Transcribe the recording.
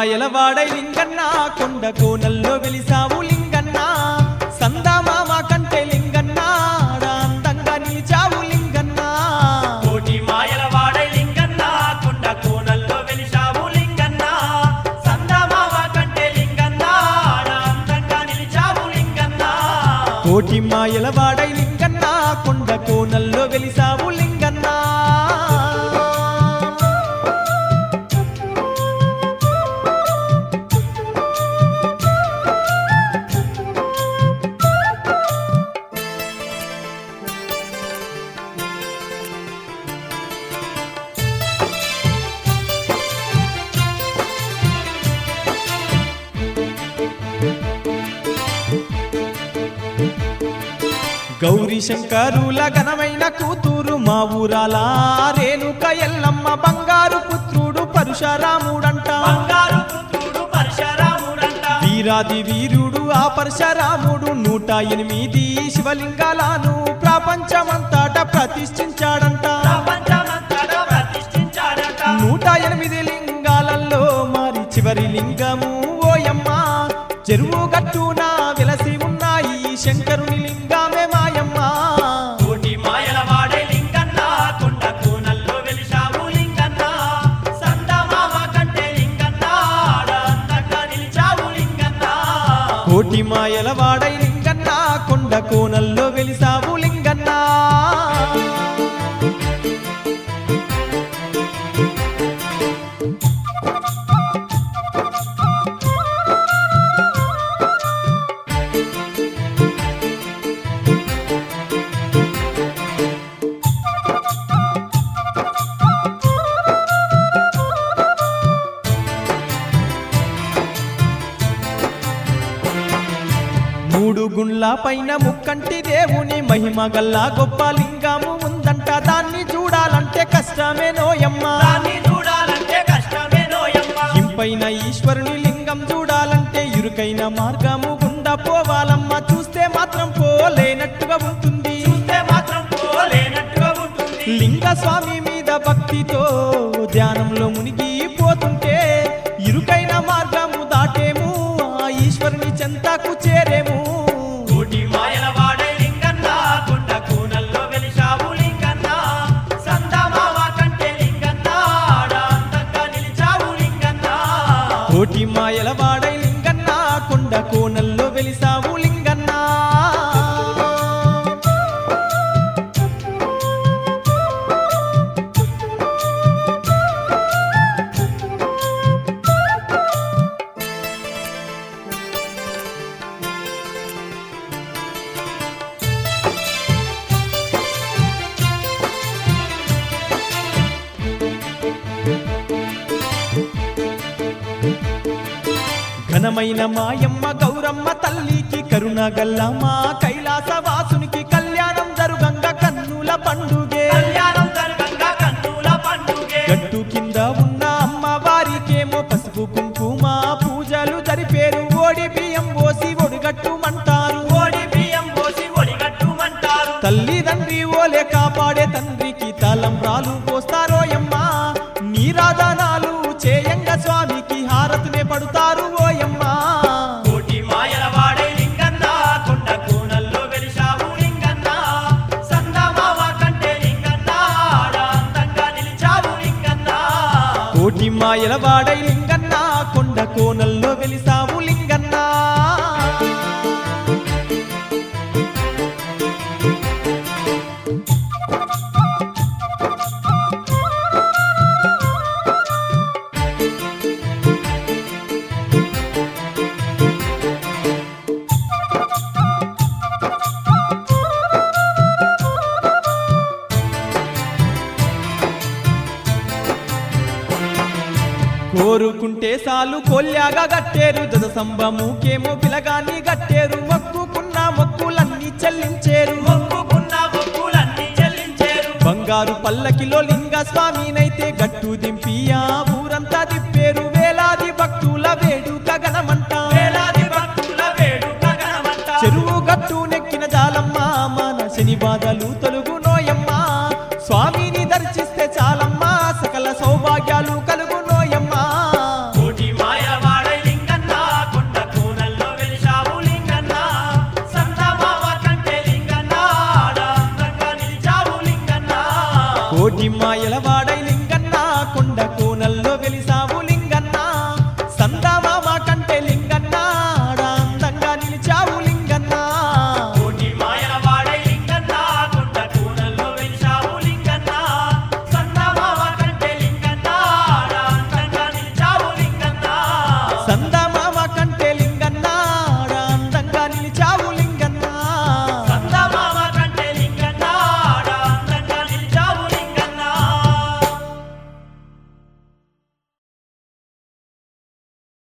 మాయలవాడై లింగన్న కొండ కోనల్లో వెలిసావు లింగన్న సందామామ కంటే లింగన్న ఆడ అందంగా నిలిచావు లింగన్న కోటి మాయల వాడై లింగన్న కొండ కోనల్లో వెలిశావు లింగన్న సందమావ కంటే లింగన్న ఆడ అందంగా నిలిచావు లింగన్న కోటి మాయలవాడై లింగన్న కొండ కోనల్లో వెలిసావు లింగన్న గౌరీ శంకరుల ఘనమైన కూతురు మా ఊరాల రేణుక ఎల్లమ్మ బంగారు పుత్రుడు పరశురాముడంట బంగారు పుత్రుడు పరశురాముడంట వీరాది వీరుడు ఆ పరశురాముడు నూట ఎనిమిది శివలింగాలను ప్రపంచమంతట ప్రతిష్ఠించాడంట ప్రపంచమంతటా ప్రతిష్ఠించాడట నూట ఎనిమిది లింగాలలో మరి చివరి లింగము ఓయమ్మ చెరువు గట్టున వెలసి ఉన్నాయి శంకరుని లింగమే మాయమ్మ కోటి మాయల వాడై లింగన్న కొండ కోనల్లో వెలిశావు లింగన్న సందమావ కంటే లింగన్న ఆడ అందంగా నిలిచావు లింగన్న కోటి మాయల వాడై లింగన్న కొండ కోనల్లో వెలిసావు లింగన్న మూడు గుండ్ల పైన ముక్కంటి దేవుని మహిమ గల్లా గొప్ప లింగము ఉందంట దాన్ని చూడాలంటే కష్టమే నోయమ్మ దాన్ని చూడాలంటే కష్టమే నోయమ్మ ఇంపైన ఈశ్వరుని లింగం చూడాలంటే ఇరుకైన మార్గము గుండా పోవాలమ్మ చూస్తే మాత్రం పోలేనట్టుగా ఉంటుంది చూస్తే మాత్రం పోలేనట్టుగా ఉంటుంది లింగ స్వామి మీద భక్తితో ధ్యానంలో మునిగిపోతుంటే ఇరుకైన మార్గము దాటేము ఆ ఈశ్వరుని చెంతకు చేరేము కోటి మాయల వాడే లింగన్న కొండ కోనల్లో వెలిశావు లింగన్న సందమావ కంటే లింగన్న ఆడ అందంగా నిలిచావు లింగన్న కోటి మాయల వాడై లింగన్న కొండ కోనల్లో వెలిసావు లింగన్న ఘనమైన మాయమ్మ గౌరమ్మ తల్లికి కరుణ గల్లమ్మ కైలాస వాసునికి కళ్యాణం జరుగంగ కన్నుల పండుగే కళ్యాణం జరగంగా కన్నుల పండుగే గట్టు కింద ఉన్న అమ్మవారికేమో పసుపు కుంకుమ పూజలు జరిపేరు ఓడి బియ్యం పోసి ఒడిగట్టుమంటారు ఓడి బియ్యం పోసి ఒడిగట్టుమంటారు తల్లి తండ్రి ఓలే కాపాడే తండ్రికి తలంబ్రాలు పోస్తారోయమ్మ నీరాధనాలు చేయంగ స్వామికి హారతినే పడుతారు ఓయమ్మ కోటి మాయల వాడే లింగన్న కొండ కోనల్లో వెలిశావు లింగన్న సందమావ కంటే లింగన్న ఆడ అందంగా నిలిచావు లింగన్న కోటి మాయల వాడై లింగన్న కొండ కోనల్లో వెలిసావు లింగన్న కోరుకుంటే సాలు కొల్యాగా గట్టేరు దశ సంభముకేమో పిలగాన్ని గట్టేరు మొక్కుకున్న మొక్కులన్నీ చెల్లించేరు మొక్కుకున్న మొక్కులన్నీ చెల్లించేరు బంగారు పల్లకిలో లింగ స్వామినైతే గట్టు దింపి ఆ